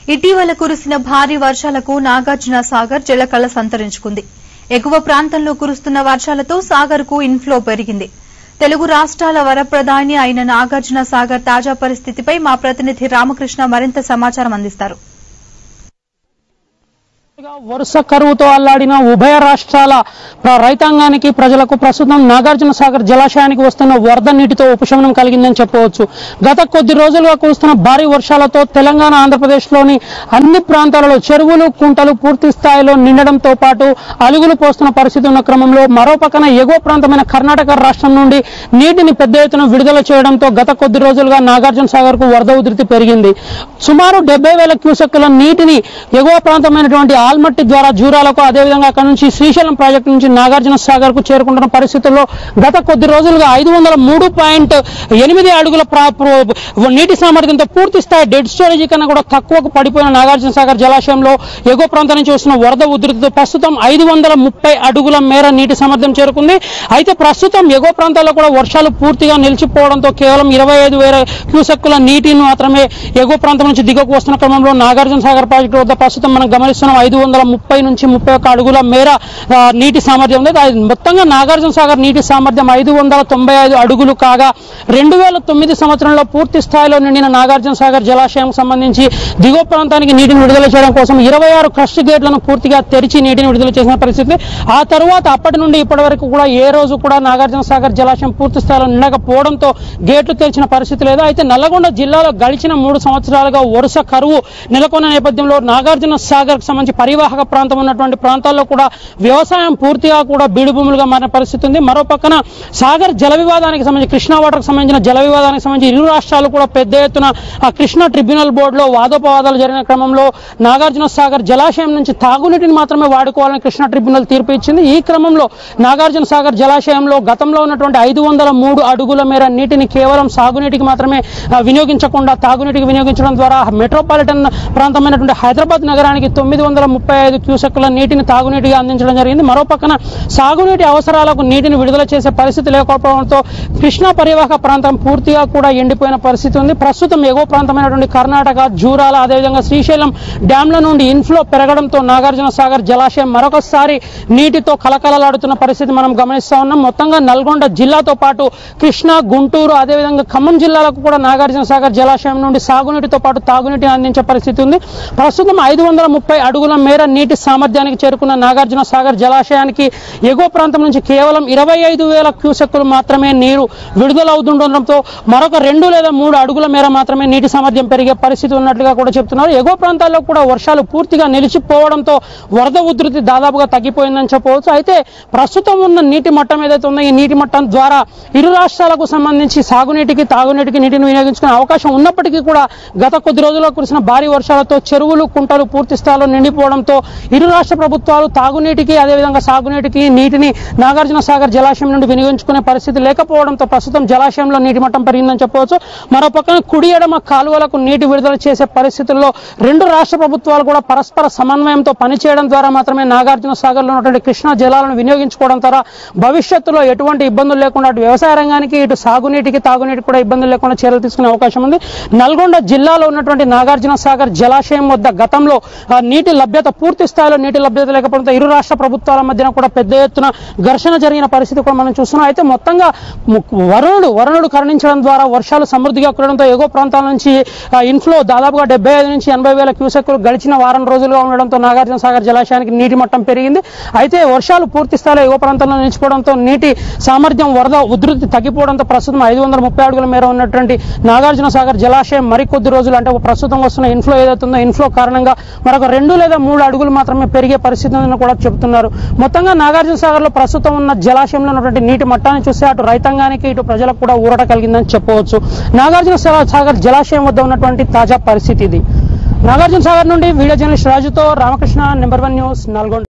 ఇటీవల కురిసిన భారీ వర్షాలకు నాగార్జున సాగర్ జలకళ సంతరించుకుంది ఎగువ ప్రాంతంలో కురుస్తున్న వర్షాలతో సాగర్ కు ఇన్ఫ్లో పెరిగింది తెలుగు రాష్ట్రాల వరప్రధాని అయిన నాగార్జున సాగర్ తాజా పరిస్థితిపై మా ప్రతినిధి రామకృష్ణ మరింత సమాచారం అందిస్తారు వరుస కరువుతో అల్లాడిన ఉభయ రాష్ట్రాల ప్ర- రైతాంగానికి ప్రజలకు ప్రస్తుతం నాగార్జున సాగర్ జలాశయానికి వస్తున్న వరద నీటితో ఉపశమనం కలిగిందని చెప్పవచ్చు గత కొద్ది రోజులుగా కురుస్తున్న భారీ వర్షాలతో తెలంగాణ ఆంధ్రప్రదేశ్లోని అన్ని ప్రాంతాలలో చెరువులు కుంటలు పూర్తి స్థాయిలో నిండడంతో పాటు అలుగులు పోస్తున్న పరిస్థితి ఉన్న క్రమంలో మరో పక్కన ఎగువ ప్రాంతమైన కర్ణాటక రాష్ట్రం నుండి నీటిని పెద్ద ఎత్తున విడుదల చేయడంతో గత కొద్ది రోజులుగా నాగార్జున సాగర్ కు వరద ఉధృతి పెరిగింది సుమారు డెబ్బై వేల క్యూసెక్కుల నీటిని ఎగువ ప్రాంతమైనటువంటి ఆల్మట్టి ద్వారా జూరాలకు అదేవిధంగా అక్కడ నుంచి శ్రీశైలం ప్రాజెక్టు నుంచి నాగార్జున సాగర్ కు చేరుకుంటున్న పరిస్థితుల్లో గత కొద్ది రోజులుగా ఐదు వందల మూడు పాయింట్ ఎనిమిది అడుగుల ప్రా- ప్ర- నీటి సామర్థ్యంతో పూర్తి స్థాయి డెడ్ స్టోరేజ్ కన్నా కూడా తక్కువకు పడిపోయిన నాగార్జున సాగర్ జలాశయంలో ఎగువ ప్రాంతం నుంచి వస్తున్న వరద ఉధృతితో ప్రస్తుతం ఐదు వందల ముప్పై అడుగుల మేర నీటి సామర్థ్యం చేరుకుంది అయితే ప్రస్తుతం ఎగువ ప్రాంతాల్లో కూడా వర్షాలు పూర్తిగా నిలిచిపోవడంతో కేవలం ఇరవై ఐదు వేల క్యూసెక్కుల నీటిని మాత్రమే ఎగువ ప్రాంతం నుంచి దిగువకు వస్తున్న క్రమంలో నాగార్జున సాగర్ ప్రాజెక్టు వద్ద ప్రస్తుతం మనం గమనిస్తున్నాం ఐదు వందల ముప్పై నుంచి ముప్పై ఒక్క అడుగుల మేర ఆ, నీటి సామర్థ్యం ఉంది అది మొత్తంగా నాగార్జున సాగర్ నీటి సామర్థ్యం ఐదు వందల తొంభై ఐదు అడుగులు కాగా రెండు వేల తొమ్మిది సంవత్సరంలో పూర్తి స్థాయిలో నిండిన నాగార్జున సాగర్ జలాశయం సంబంధించి దిగువ ప్రాంతానికి నీటిని విడుదల చేయడం కోసం ఇరవై ఆరు క్రస్ట్ గేట్లను పూర్తిగా తెరిచి నీటిని విడుదల చేసిన పరిస్థితి ఆ తర్వాత అప్పటి నుండి ఇప్పటి వరకు కూడా ఏ రోజు కూడా నాగార్జున సాగర్ జలాశయం పూర్తి స్థాయిలో నిండకపోవడంతో గేట్లు తెరిచిన పరిస్థితి లేదు అయితే నల్లగొండ జిల్లాలో గడిచిన మూడు సంవత్సరాలుగా వరుస కరువు నెలకొన్న నేపథ్యంలో నాగార్జున సాగర్ సంబంధించి పరివాహక ప్రాంతం ఉన్నటువంటి ప్రాంతాల్లో కూడా వ్యవసాయం పూర్తిగా కూడా బీడు భూములుగా మారిన పరిస్థితి ఉంది మరో పక్కన సాగర్ జల వివాదానికి సంబంధించి కృష్ణా వాటర్కి సంబంధించిన జల వివాదానికి సంబంధించి ఇరు రాష్ట్రాలు కూడా పెద్ద ఎత్తున ఆ కృష్ణా ట్రిబ్యునల్ బోర్డులో వాదోపవాదాలు జరిగిన క్రమంలో నాగార్జున సాగర్ జలాశయం నుంచి తాగునీటిని మాత్రమే వాడుకోవాలని కృష్ణా ట్రిబ్యునల్ తీర్పు ఇచ్చింది ఈ క్రమంలో నాగార్జున సాగర్ జలాశయంలో గతంలో ఉన్నటువంటి ఐదు వందల మూడు అడుగుల మేర నీటిని కేవలం సాగునీటికి మాత్రమే ఆ, వినియోగించకుండా తాగునీటికి వినియోగించడం ద్వారా మెట్రోపాలిటన్ ప్రాంతమైనటువంటి హైదరాబాద్ నగరానికి తొమ్మిది వందల ముప్పై ఐదు క్యూసెక్కుల నీటిని తాగునీటిగా అందించడం జరిగింది మరో పక్కన సాగునీటి అవసరాలకు నీటిని విడుదల చేసే పరిస్థితి లేకపోవడంతో కృష్ణా పరివాహక ప్రాంతం పూర్తిగా కూడా ఎండిపోయిన పరిస్థితి ఉంది ప్రస్తుతం ఎగువ ప్రాంతమైనటువంటి కర్ణాటక జూరాల అదేవిధంగా శ్రీశైలం డ్యాంల నుండి ఇన్ఫ్లో పెరగడంతో నాగార్జున సాగర్ జలాశయం మరొకసారి నీటితో కలకలలాడుతున్న పరిస్థితి మనం గమనిస్తా ఉన్నాం మొత్తంగా నల్గొండ జిల్లాతో పాటు కృష్ణా గుంటూరు అదేవిధంగా ఖమ్మం జిల్లాలకు కూడా నాగార్జున సాగర్ జలాశయం నుండి సాగునీటితో పాటు తాగునీటిని అందించే పరిస్థితి ఉంది ప్రస్తుతం ఐదు వందల ముప్పై అడుగుల మేర నీటి సామర్థ్యానికి చేరుకున్న నాగార్జున సాగర్ జలాశయానికి ఎగువ ప్రాంతం నుంచి కేవలం ఇరవై ఐదు వేల క్యూసెక్కులు మాత్రమే నీరు విడుదల అవుతుండడంతో మరొక రెండు లేదా మూడు అడుగుల మేర మాత్రమే నీటి సామర్థ్యం పెరిగే పరిస్థితి ఉన్నట్లుగా కూడా చెప్తున్నారు ఎగువ ప్రాంతాల్లో కూడా వర్షాలు పూర్తిగా నిలిచిపోవడంతో వరద ఉధృతి దాదాపుగా తగ్గిపోయిందని చెప్పవచ్చు అయితే ప్రస్తుతం ఉన్న నీటి మట్టం ఏదైతే ఉందో ఈ నీటి మట్టం ద్వారా ఇరు రాష్ట్రాలకు సంబంధించి సాగునీటికి తాగునీటికి నీటిని వినియోగించుకునే అవకాశం ఉన్నప్పటికీ కూడా గత కొద్ది రోజుల్లో కురిసిన భారీ వర్షాలతో చెరువులు కుంటలు పూర్తి స్థాయిలో నిండిపోవడంతో ఇరు రాష్ట్ర ప్రభుత్వాలు తాగునీటికి అదేవిధంగా సాగునీటికి నీటిని నాగార్జున సాగర్ జలాశయం నుండి వినియోగించుకునే పరిస్థితి లేకపోవడంతో ప్రస్తుతం జలాశయంలో నీటి మట్టం పెరిగిందని చెప్పవచ్చు మరో పక్కన కుడి ఎడమ కాలువలకు నీటి విడుదల చేసే పరిస్థితుల్లో రెండు రాష్ట్ర ప్రభుత్వాలు కూడా పరస్పర సమన్వయంతో పనిచేయడం ద్వారా మాత్రమే నాగార్జున సాగర్లో ఉన్నటువంటి కృష్ణా జలాలను వినియోగించుకోవడం ద్వారా భవిష్యత్తులో ఎటువంటి ఇబ్బందులు లేకుండా అటు వ్యవసాయ రంగానికి ఇటు సాగునీటికి తాగునీటికి కూడా ఇబ్బందులు లేకుండా చర్యలు తీసుకునే అవకాశం ఉంది నల్గొండ జిల్లాలో ఉన్నటువంటి నాగార్జున సాగర్ జలాశయం వద్ద గతంలో ఆ, నీటి లభ్యత పూర్తి స్థాయిలో నీటి లభ్యత లేకపోవడంతో ఇరు రాష్ట్ర ప్రభుత్వాల మధ్యన కూడా పెద్ద ఎత్తున ఘర్షణ జరిగిన పరిస్థితి కూడా మనం చూస్తున్నాం అయితే మొత్తంగా ము- వరుణుడు వరుణుడు కరుణించడం ద్వారా వర్షాలు సమృద్ధిగా కురడంతో ఎగువ ప్రాంతాల నుంచి ఆ, ఇన్ఫ్లో దాదాపుగా డెబ్బై ఐదు నుంచి ఎనభై వేల క్యూసెక్కులు గడిచిన వారం రోజులుగా ఉండడంతో నాగార్జున సాగర్ జలాశయానికి నీటి మట్టం పెరిగింది అయితే వర్షాలు పూర్తి స్థాయిలో ఎగువ ప్రాంతంలో నిలిచిపోవడంతో నీటి సామర్థ్యం వరద ఉధృతి తగ్గిపోవడంతో ప్రస్తుతం ఐదు వందల ముప్పై అడుగుల మేర ఉన్నటువంటి నాగార్జున సాగర్ జలాశయం మరికొద్ది రోజులు అంటే ప్రస్తుతం వస్తున్న ఇన్ఫ్లో ఏదైతుందో ఇన్ఫ్లో కారణంగా మరొక రెండు లేదా మూడు అడుగులు మాత్రమే పెరిగే పరిస్థితి ఉందని కూడా చెబుతున్నారు మొత్తంగా నాగార్జున సాగర్ లో ప్రస్తుతం ఉన్న జలాశయంలో ఉన్నటువంటి నీటి మట్టాన్ని చూస్తే అటు రైతాంగానికి ఇటు ప్రజలకు కూడా ఊరట కలిగిందని చెప్పవచ్చు నాగార్జున సాగర్ జలాశయం వద్ద ఉన్నటువంటి తాజా పరిస్థితి ఇది నాగార్జున సాగర్ నుండి వీడియో జర్నలిస్ట్ రాజుతో Ramakrishna number one news Nalgonda